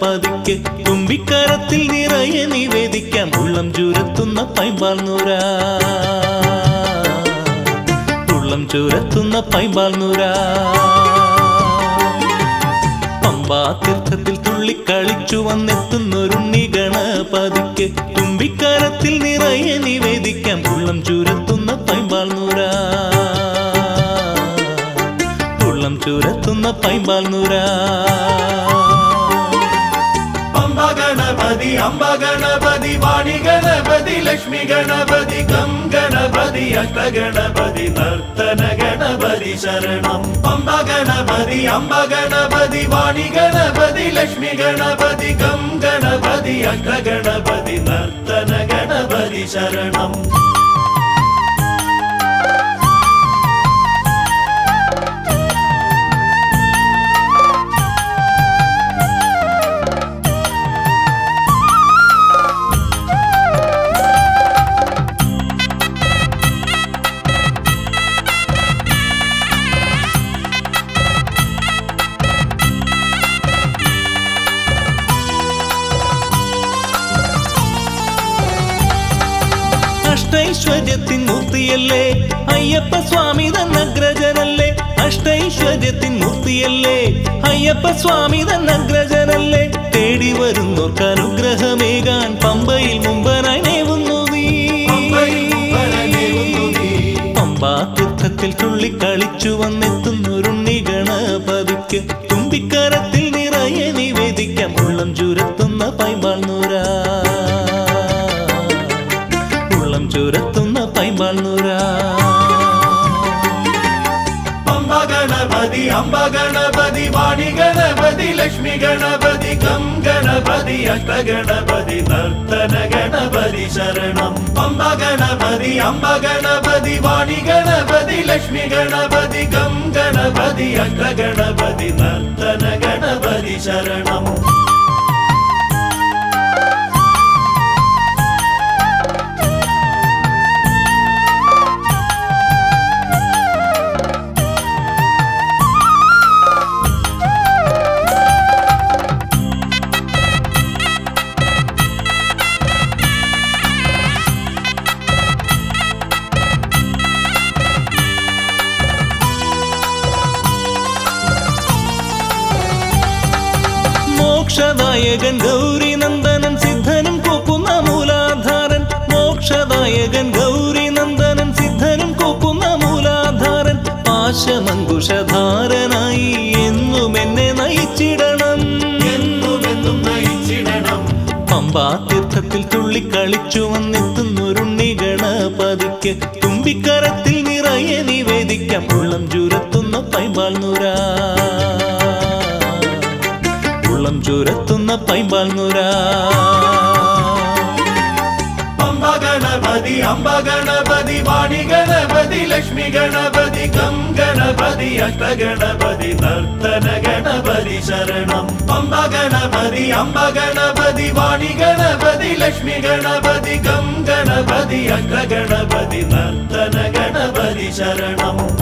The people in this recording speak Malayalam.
പതിക്ക് തുമ്പിക്കരത്തിൽ നിറയെ നിവേദിക്കാം ഉള്ളം ചുരത്തുന്ന പൈമ്പാൽ നൂര ഉള്ളം ചുരത്തുന്ന പൈമ്പാൽ നൂര പമ്പാ തീർത്ഥത്തിൽ തുള്ളിക്കളിച്ചു വന്നെത്തുന്നൊരുണ്ണി ഗണപതിക്ക് തുമ്പിക്കരത്തിൽ നിറയെ നിവേദിക്കാം ഉള്ളം ചുരത്തുന്ന പൈമ്പാൽ നൂര ഉള്ളം ചുരത്തുന്ന പൈമ്പാൽ നൂര പമ്പ ഗണപതി അമ്പ ഗണപതി വാണി ഗണപതി ലക്ഷ്മി ഗണപതി കം ഗണപതി അഷ്ട ഗണപതി നർത്തന ഗണപതി ശരണം പമ്പ ഗണപതി അമ്പ ഗണപതി വാണി ഗണപതി ലക്ഷ്മി ഗണപതി കം ഗണപതി അഷ്ട ഗണപതി നർത്തന ഗണപതി ശരണം അഷ്ടൈശ്വര്യത്തിൻ മൂർത്തിയല്ലേ അയ്യപ്പ സ്വാമി തന്നഗ്രജനല്ലേ അഷ്ടൈശ്വര്യത്തിൻ മൂർത്തിയല്ലേ അയ്യപ്പ സ്വാമി തന്നഗ്രജനല്ലേ തേടി വരുന്നോർക്ക് അനുഗ്രഹമേകാൻ പമ്പയിൽ മുമ്പനായി നേവുന്നു നീ പമ്പയിൽ മുമ്പനായി നീ. പമ്പാ തീർത്ഥത്തിൽ തുള്ളിക്കളിച്ചു വന്നെത്തുന്നൊരുണ്ണി ഗണപതിക്ക് തുമ്പിക്കരത്തിൽ നിറയെ നിവേദിക്കാം ഉള്ളം ചുരത്തുന്ന പൈമ്പാൾ നൂര ഉള്ളം ചുരത്തുന്ന പൈമ്പാൾ നൂര പമ്പ ഗണപതി അമ്പ ഗണപതി വാണി ഗണപതി ലക്ഷ്മി ഗണപതി കം ഗണപതി അഷ്ട ഗണപതി നർത്തന ഗണപതി ശരണം പമ്പ ഗണപതി അമ്പ ഗണപതി വാണി ഗണപതി ലക്ഷ്മി ഗണപതി കം ഗണപതി അഷ്ട ഗണപതി നർത്തന ഗണപതി ശരണം മോക്ഷദായകൻ ഗൗരി നന്ദനൻ സിദ്ധനും കൂക്കുന്ന മൂലാധാരൻ മോക്ഷദായകൻ ഗൗരി നന്ദനൻ സിദ്ധനും കൂക്കുന്ന മൂലാധാരൻ പാശമങ്കുശധാരനായി എന്നും എന്നെ നയിച്ചിടണം എന്നുമെന്നും നയിച്ചിടണം പമ്പാ തീർത്ഥത്തിൽ തുള്ളിക്കളിച്ചു വന്നെത്തുന്നൊരുണ്ണി ഗണപതിക്ക് തുമ്പിക്കരത്തിൽ നിറയെ നിവേദിക്കാം ഉള്ളം ചുരത്തുന്ന പൈമ്പാൽ നൂര ഉള്ളം ചുരത്തുന്ന പൈമ്പാൽ നൂര പമ്പ ഗണപതി അമ്പ ഗണപതി വാണി ഗണപതി ലക്ഷ്മി ഗണപതി കം ഗണപതി അഷ്ട ഗണപതി നർത്തന ഗണപതി ശരണം പമ്പ ഗണപതി അമ്പ ഗണപതി വാണി ഗണപതി ലക്ഷ്മി ഗണപതി കം ഗണപതി അഷ്ട ഗണപതി നർത്തന ഗണപതി ശരണം